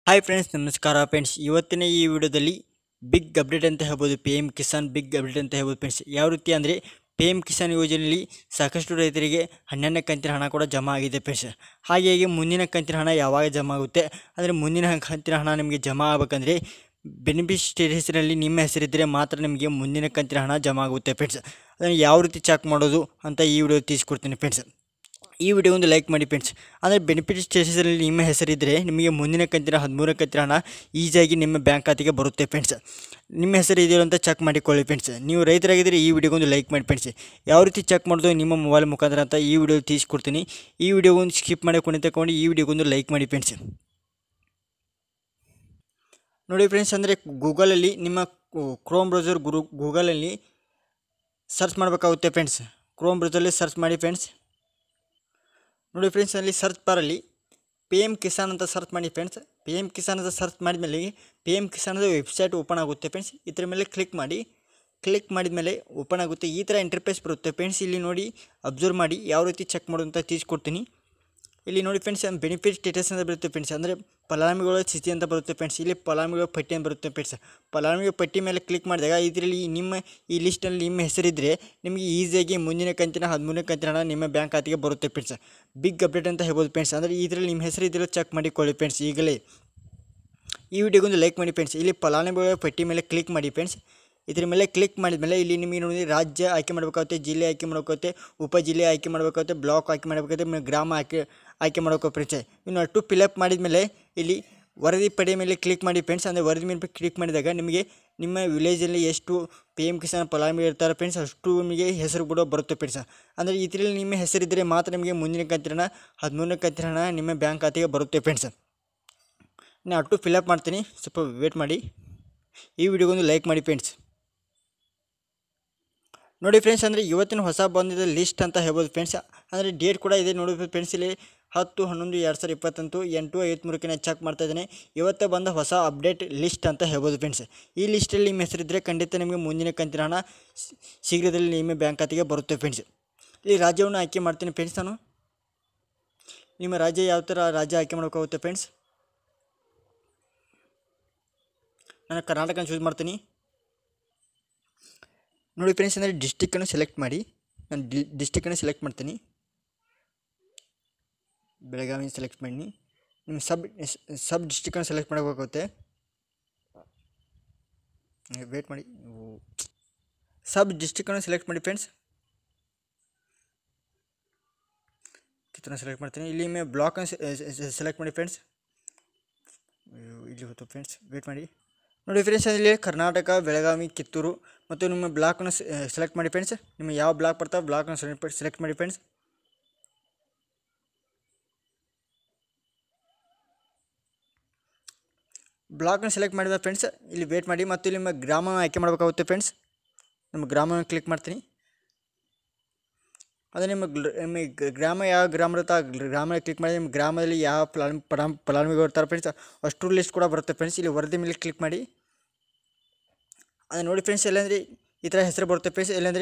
hi friends ನಮಸ್ಕಾರ friends ಇವತ್ತಿನ ಈ ವಿಡಿಯೋದಲ್ಲಿ ಬಿಗ್ ಅಪ್ಡೇಟ್ ಅಂತ ಹೇಳ್ಬೋದು P M Kisan big update ಅಂತ ಹೇಳ್ಬೋದು ಫ್ರೆಂಡ್ಸ್ ಯಾವ ರೀತಿ ಅಂದರೆ ಪಿ ಎಮ್ ಕಿಸಾನ್ ಯೋಜನೆಯಲ್ಲಿ ಸಾಕಷ್ಟು ರೈತರಿಗೆ ಹನ್ನೆರಡನೇ ಕಂತಿನ ಹಣ ಕೂಡ ಜಮಾ ಆಗಿದೆ ಫ್ರೆಂಡ್ಸ್ ಹಾಗೆಯೇ ಮುಂದಿನ ಕಂತಿನ ಹಣ ಯಾವಾಗ ಜಮಾ ಆಗುತ್ತೆ ಅಂದರೆ ಮುಂದಿನ ಕಂತಿನ ಹಣ ನಿಮಗೆ ಜಮಾ ಆಗಬೇಕಂದ್ರೆ ಬೆನಿಫಿಷರಿ ಹೆಸರಲ್ಲಿ ನಿಮ್ಮ ಹೆಸರಿದ್ದರೆ ಮಾತ್ರ ನಿಮಗೆ ಮುಂದಿನ ಕಂತಿನ ಹಣ ಜಮಾ ಆಗುತ್ತೆ ಫ್ರೆಂಡ್ಸ್ ಅದನ್ನು ಯಾವ ರೀತಿ ಚೆಕ್ ಮಾಡೋದು ಅಂತ ಈ ವಿಡಿಯೋ ತಿಳಿಸ್ಕೊಡ್ತೀನಿ ಫ್ರೆಂಡ್ಸ್ ಈ ವಿಡಿಯೋ ಒಂದು ಲೈಕ್ ಮಾಡಿ ಫ್ರೆಂಡ್ಸ್ ಅಂದರೆ ಬೆನಿಫಿಟ್ ಸ್ಟೇಟಸಲ್ಲಿ ನಿಮ್ಮ ಹೆಸರಿದ್ದರೆ ನಿಮಗೆ ಮುಂದಿನ ಕಂತಿನ ಹದಿಮೂರನೇ ಕಂತಿನ ಹಣ ಈಸಿಯಾಗಿ ನಿಮ್ಮ ಬ್ಯಾಂಕ್ ಖಾತೆಗೆ ಬರುತ್ತೆ ಫ್ರೆಂಡ್ಸ್ ನಿಮ್ಮ ಹೆಸರು ಇದೆಯೋ ಅಂತ ಚೆಕ್ ಮಾಡಿಕೊಳ್ಳಿ ಫ್ರೆಂಡ್ಸ್ ನೀವು ರೈತರಾಗಿದ್ದರೆ ಈ ವಿಡಿಯೋಗೊಂದು ಲೈಕ್ ಮಾಡಿ ಫ್ರೆಂಡ್ಸ್ ಯಾವ ರೀತಿ ಚೆಕ್ ಮಾಡೋದು ನಿಮ್ಮ ಮೊಬೈಲ್ ಮುಖಾಂತರ ಅಂತ ಈ ವಿಡಿಯೋ ತಿಳಿಸ್ಕೊಡ್ತೀನಿ ಈ ವಿಡಿಯೋಗೊಂದು ಸ್ಕಿಪ್ ಮಾಡಿ ಕೊಂಡು ತಗೊಂಡು ಈ ವಿಡಿಯೋಗೊಂದು ಲೈಕ್ ಮಾಡಿ ಫ್ರೆಂಡ್ಸ್ ನೋಡಿ ಫ್ರೆಂಡ್ಸ್ ಅಂದರೆ ಗೂಗಲಲ್ಲಿ ನಿಮ್ಮ ಕ್ರೋಮ್ ಬ್ರೌಸರ್ ಗುರು ಗೂಗಲಲ್ಲಿ ಸರ್ಚ್ ಮಾಡಬೇಕಾಗುತ್ತೆ ಫ್ರೆಂಡ್ಸ್ ಕ್ರೋಮ್ ಬ್ರೌಸರಲ್ಲಿ ಸರ್ಚ್ ಮಾಡಿ ಫ್ರೆಂಡ್ಸ್ ನೋಡಿ ಫ್ರೆಂಡ್ಸ್ ಅಲ್ಲಿ ಸರ್ಚ್ ಬಾರಲ್ಲಿ ಪಿ ಎಮ್ ಕಿಸಾನ್ ಅಂತ ಸರ್ಚ್ ಮಾಡಿ ಫ್ರೆಂಡ್ಸ್ ಪಿ ಎಮ್ ಕಿಸಾನ್ ಅಂತ ಸರ್ಚ್ ಮಾಡಿದ್ಮೇಲೆ ಪಿ ಎಮ್ ಕಿಸಾನದ ವೆಬ್ಸೈಟ್ ಓಪನ್ ಆಗುತ್ತೆ ಫ್ರೆಂಡ್ಸ್ ಇದ್ರ ಮೇಲೆ ಕ್ಲಿಕ್ ಮಾಡಿ ಕ್ಲಿಕ್ ಮಾಡಿದ ಮೇಲೆ ಓಪನ್ ಆಗುತ್ತೆ ಈ ಥರ ಇಂಟರ್ಫೇಸ್ ಬರುತ್ತೆ ಫ್ರೆಂಡ್ಸ್ ಇಲ್ಲಿ ನೋಡಿ ಅಬ್ಸರ್ವ್ ಮಾಡಿ ಯಾವ ರೀತಿ ಚೆಕ್ ಮಾಡೋದು ಅಂತ ತಿಳಿಸ್ಕೊಡ್ತೀನಿ ಇಲ್ಲಿ ನೋಡಿ ಫ್ರೆಂಡ್ಸ್ ಬೆನಿಫಿಟ್ ಸ್ಟೇಟಸ್ ಅಂತ ಬರುತ್ತೆ ಫ್ರೆಂಡ್ಸ್ ಅಂದರೆ ಫಲಾನುಭವಿಗಳ ಸ್ಥಿತಿ ಅಂತ ಬರುತ್ತೆ ಫ್ರೆಂಡ್ಸ್ ಇಲ್ಲಿ ಫಲಾನುಭವಿಗಳ ಪಟ್ಟಿ ಅಂತ ಬರುತ್ತೆ ಫ್ರೆಂಡ್ಸ್ ಫಲಾನುಭವಿ ಪಟ್ಟಿ ಮೇಲೆ ಕ್ಲಿಕ್ ಮಾಡಿದಾಗ ಇದರಲ್ಲಿ ನಿಮ್ಮ ಈ ಲಿಸ್ಟಲ್ಲಿ ನಿಮ್ಮ ಹೆಸರಿದ್ದರೆ ನಿಮಗೆ ಈಸಿಯಾಗಿ ಮುಂದಿನ ಕಂತಿನ ಹದಿಮೂರನೇ ಕಂತಿನ ಹಣ ನಿಮ್ಮ ಬ್ಯಾಂಕ್ ಖಾತೆಗೆ ಬರುತ್ತೆ ಫ್ರೆಂಡ್ಸ್ ಬಿಗ್ ಅಪ್ಡೇಟ್ ಅಂತ ಹೇಳ್ಬೋದು ಫ್ರೆಂಡ್ಸ್ ಅಂದರೆ ಇದರಲ್ಲಿ ನಿಮ್ಮ ಹೆಸರಿದ್ದರೆ ಚೆಕ್ ಮಾಡಿಕೊಳ್ಳಿ ಫ್ರೆಂಡ್ಸ್ ಈಗಲೇ ಈ ವಿಡಿಯೋಗೊಂದು ಲೈಕ್ ಮಾಡಿ ಫ್ರೆಂಡ್ಸ್ ಇಲ್ಲಿ ಫಲಾನುಭವಿಗಳ ಪಟ್ಟಿ ಮೇಲೆ ಕ್ಲಿಕ್ ಮಾಡಿ ಫ್ರೆಂಡ್ಸ್ ಇದ್ರ ಮೇಲೆ ಕ್ಲಿಕ್ ಮಾಡಿದ್ಮೇಲೆ ಇಲ್ಲಿ ನಿಮಗೆ ನೋಡಿ ರಾಜ್ಯ ಆಯ್ಕೆ ಮಾಡಬೇಕಾಗುತ್ತೆ ಜಿಲ್ಲೆ ಆಯ್ಕೆ ಮಾಡಬೇಕಾಗುತ್ತೆ ಉಪ ಜಿಲ್ಲೆ ಆಯ್ಕೆ ಮಾಡಬೇಕಾಗುತ್ತೆ ಬ್ಲಾಕ್ ಆಯ್ಕೆ ಮಾಡಬೇಕಾಗುತ್ತೆ ಆಮೇಲೆ ಗ್ರಾಮ ಆಯ್ಕೆ ಆಯ್ಕೆ ಮಾಡಬೇಕು ಫ್ರೆಂಡ್ಸ್ ಇನ್ನು ಅಷ್ಟು ಫಿಲಪ್ ಮಾಡಿದ್ಮೇಲೆ ಇಲ್ಲಿ ವರದಿ ಪಡೆ ಮೇಲೆ ಕ್ಲಿಕ್ ಮಾಡಿ ಫ್ರೆಂಡ್ಸ್ ಅಂದರೆ ವರದಿ ಮೇಲೆ ಕ್ಲಿಕ್ ಮಾಡಿದಾಗ ನಿಮಗೆ ನಿಮ್ಮ ವಿಲೇಜಲ್ಲಿ ಎಷ್ಟು ಪಿ ಎಮ್ ಕಿಸಾನ್ ಫಲಾನುಭವಿ ಇರ್ತಾರೆ ಫ್ರೆಂಡ್ಸ್ ಅಷ್ಟು ನಿಮಗೆ ಹೆಸರು ಕೂಡ ಬರುತ್ತೆ ಫ್ರೆಂಡ್ಸ್ ಅಂದರೆ ಇದರಲ್ಲಿ ನಿಮ್ಮ ಹೆಸರಿದ್ದರೆ ಮಾತ್ರ ನಿಮಗೆ ಮುಂದಿನ ಕಂತಿನ ಹಣ ಹದಿಮೂರನೇ ಕಂತಿನ ಹಣ ನಿಮ್ಮ ಬ್ಯಾಂಕ್ ಖಾತೆಗೆ ಬರುತ್ತೆ ಫ್ರೆಂಡ್ಸ್ ನಾನು ಅಷ್ಟು ಫಿಲಪ್ ಮಾಡ್ತೀನಿ ಸ್ವಲ್ಪ ವೇಟ್ ಮಾಡಿ ಈ ವಿಡಿಯೋಗೊಂದು ಲೈಕ್ ಮಾಡಿ ಫ್ರೆಂಡ್ಸ್ ನೋಡಿ ಫ್ರೆಂಡ್ಸ್ ಅಂದರೆ ಇವತ್ತಿನ ಹೊಸ ಬಂದಿದ್ದ ಲಿಸ್ಟ್ ಅಂತ ಹೇಳ್ಬೋದು ಫ್ರೆಂಡ್ಸ್ ಅಂದರೆ ಡೇಟ್ ಕೂಡ ಇದೆ ನೋಡಿ ಫ್ರೆಂಡ್ಸ್ ಇಲ್ಲಿ ಹತ್ತು ಹನ್ನೊಂದು ಎರಡು ಸಾವಿರದ ಇಪ್ಪತ್ತಂತು ಎಂಟು ಐವತ್ತ್ಮೂರಕ್ಕೆ ನಾನು ಚೆಕ್ ಮಾಡ್ತಾ ಇದ್ದೇನೆ ಇವತ್ತೇ ಬಂದ ಹೊಸ ಅಪ್ಡೇಟ್ ಲಿಸ್ಟ್ ಅಂತ ಹೇಳ್ಬೋದು ಫ್ರೆಂಡ್ಸ್ ಈ ಲಿಸ್ಟಲ್ಲಿ ನಿಮ್ಮ ಹೆಸರಿದ್ದರೆ ಖಂಡಿತ ನಿಮಗೆ ಮುಂದಿನ ಕಂತಿನ ಹಣ ಸ್- ಶೀಘ್ರದಲ್ಲಿ ನಿಮ್ಮ ಬ್ಯಾಂಕ್ ಖಾತೆಗೆ ಬರುತ್ತೆ ಫ್ರೆಂಡ್ಸ್ ಈ ರಾಜ್ಯವನ್ನು ಆಯ್ಕೆ ಮಾಡ್ತೀನಿ ಫ್ರೆಂಡ್ಸ್ ನಾನು ನಿಮ್ಮ ರಾಜ್ಯ ಯಾವ ಥರ ರಾಜ್ಯ ಆಯ್ಕೆ ಮಾಡೋಕ್ಕಾಗುತ್ತೆ ಫ್ರೆಂಡ್ಸ್ ನಾನು ಕರ್ನಾಟಕ ಚೂಸ್ ಮಾಡ್ತೀನಿ ನೋಡಿ ಫ್ರೆಂಡ್ಸ್ ಅಂದರೆ ಡಿಸ್ಟಿಕ್ಕನ್ನು ಸೆಲೆಕ್ಟ್ ಮಾಡಿ ನಾನು ಡಿ ಡಿಸ್ಟಿಕ್ಕನ್ನು ಸೆಲೆಕ್ಟ್ ಮಾಡ್ತೀನಿ ಬೆಳಗಾವಿ ಸೆಲೆಕ್ಟ್ ಮಾಡಿ ನಿಮ್ಮ ಸಬ್ ಸಬ್ ಡಿಸ್ಟಿಕ್ಕನ್ನು ಸೆಲೆಕ್ಟ್ ಮಾಡಬೇಕಾಗುತ್ತೆ ವೇಟ್ ಮಾಡಿ ಸಬ್ ಡಿಸ್ಟಿಕ್ಕನ್ನು ಸೆಲೆಕ್ಟ್ ಮಾಡಿ ಫ್ರೆಂಡ್ಸ್ ಕಿತ್ತನ್ನು ಸೆಲೆಕ್ಟ್ ಮಾಡ್ತೀನಿ ಇಲ್ಲಿ ಮೇ ಬ್ಲಾಕನ್ನು ಸೆಲೆಕ್ಟ್ ಮಾಡಿ ಫ್ರೆಂಡ್ಸ್ ಇಲ್ಲಿ ಹೋಯ್ತು ಫ್ರೆಂಡ್ಸ್ ವೇಟ್ ಮಾಡಿ ನೋಡಿ ಫ್ರೆಂಡ್ಸ್ ಇಲ್ಲಿ ಕರ್ನಾಟಕ ಬೆಳಗಾವಿ ಕಿತ್ತೂರು ಮತ್ತು ನಿಮ್ಮ ಬ್ಲಾಕನ್ನು ಸೆಲೆಕ್ಟ್ ಮಾಡಿ ಫ್ರೆಂಡ್ಸ್ ನಿಮ್ಮ ಯಾವ ಬ್ಲಾಕ್ ಬರ್ತಾವೆ ಬ್ಲಾಕನ್ನು ಸೆಲೆಕ್ಟ್ ಸೆಲೆಕ್ಟ್ ಮಾಡಿ ಫ್ರೆಂಡ್ಸ್ ಬ್ಲಾಕನ್ನು ಸೆಲೆಕ್ಟ್ ಮಾಡಿದ ಫ್ರೆಂಡ್ಸ್ ಇಲ್ಲಿ ವೇಟ್ ಮಾಡಿ ಮತ್ತು ಇಲ್ಲಿ ನಿಮ್ಮ ಗ್ರಾಮ ಆಯ್ಕೆ ಮಾಡಬೇಕಾಗುತ್ತೆ ಫ್ರೆಂಡ್ಸ್ ನಿಮ್ಮ ಗ್ರಾಮವನ್ನು ಕ್ಲಿಕ್ ಮಾಡ್ತೀನಿ ಅದೇ ನಿಮ್ಮ ಗ್ಲ- ನಿಮ್ಮ ಗ- ಗ್ರಾಮ ಯಾವ ಗ್ರಾಮ ಇರುತ್ತೆ ಆ ಗ್ಲ- ಗ್ರಾಮ ಕ್ಲಿಕ್ ಮಾಡಿ ನಿಮ್ಮ ಗ್ರಾಮದಲ್ಲಿ ಯಾವ ಫಲಾನು ಫಲಾನು ಫಲಾನುಭವಿಗಳು ಇರ್ತಾರೆ ಫ್ರೆಂಡ್ಸ್ ಅಷ್ಟು ಲಿಸ್ಟ್ ಕೂಡ ಬರುತ್ತೆ ಫ್ರೆಂಡ್ಸ್ ಇಲ್ಲಿ ವರದಿ ಮೇಲೆ ಕ್ಲಿಕ್ ಮಾಡಿ ಅದು ನೋಡಿ ಫ್ರೆಂಡ್ಸ್ ಎಲ್ಲಂದ್ರೆ ಈ ಥರ ಹೆಸರು ಬರುತ್ತೆ ಫ್ರೆಂಡ್ಸ್ ಎಲ್ಲಂದ್ರೆ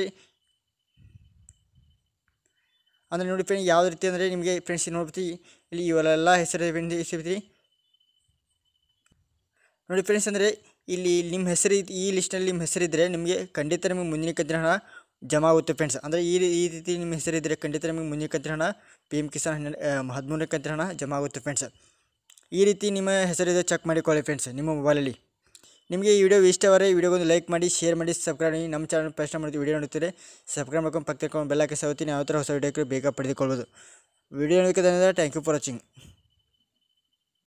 ಅಂದರೆ ನೋಡಿ ಫ್ರೆಂಡ್ಸ್ ಯಾವ ರೀತಿ ಅಂದರೆ ನಿಮಗೆ ಫ್ರೆಂಡ್ಸ್ ನೋಡ್ಬಿಟ್ಟು ಇಲ್ಲಿ ಇವೆಲ್ಲ ಹೆಸರು ಸಿಗ್ತೀವಿ ನೋಡಿ ಫ್ರೆಂಡ್ಸ್ ಅಂದರೆ ಇಲ್ಲಿ ನಿಮ್ಮ ಹೆಸರು ಇದ್- ಈ ಲಿಸ್ಟಲ್ಲಿ ನಿಮ್ಮ ಹೆಸರಿದ್ದರೆ ನಿಮಗೆ ಖಂಡಿತ ನಿಮಗೆ ಮುಂದಿನ ಕಂತಿನ ಹಣ ಜಮಾ ಆಗುತ್ತೆ ಫ್ರೆಂಡ್ಸ್ ಅಂದರೆ ಈ ರೀ- ಈ ರೀತಿ ನಿಮ್ಮ ಹೆಸರಿದ್ದರೆ ಖಂಡಿತ ನಿಮಗೆ ಮುಂದಿನ ಕಂತಿನ ಹಣ ಪಿ ಎಮ್ ಕಿಸಾನ್ ಹನ್ನೆರಡು ಹದಿಮೂರನೇ ಕಂತಿನ ಹಣ ಜಮಾ ಆಗುತ್ತೆ ಫ್ರೆಂಡ್ಸ್ ಈ ರೀತಿ ನಿಮ್ಮ ಹೆಸರಿದೆ ಚೆಕ್ ಮಾಡಿಕೊಳ್ಳಿ ಫ್ರೆಂಡ್ಸ್ ನಿಮ್ಮ ಮೊಬೈಲಲ್ಲಿ ನಿಮಗೆ ಈ ವಿಡಿಯೋ ಇಷ್ಟವರೆ ಈ ವಿಡಿಯೋಗೊಂದು ಲೈಕ್ ಮಾಡಿ ಶೇರ್ ಮಾಡಿ ಸಬ್ಸ್ಕ್ರೈಬ್ ಮಾಡಿ ನಮ್ಮ ಚಾನಲ್ ಪ್ರಶ್ನೆ ಮಾಡಿದ್ದು ವಿಡಿಯೋ ನೋಡ್ತೀರಿ ಸಬ್ಸ್ಕ್ರೈಬ್ ಮಾಡ್ಕೊಂಡು ಪಕ್ಕ ಬೆಲ್ಲಕ್ಕೆ ಸವತೀನಿ ಯಾವ ಥರ ಹೊಸ ವಿಡಿಯೋಕ್ಕೆ ಬೇಗ ಪಡೆದುಕೊಳ್ಬೋದು ವಿಡಿಯೋ ನೋಡೋಕ್ಕೆ ಧನ್ಯವಾದ ಥ್ಯಾಂಕ್ ಯು ಫಾರ್ ವಾಚಿಂಗ್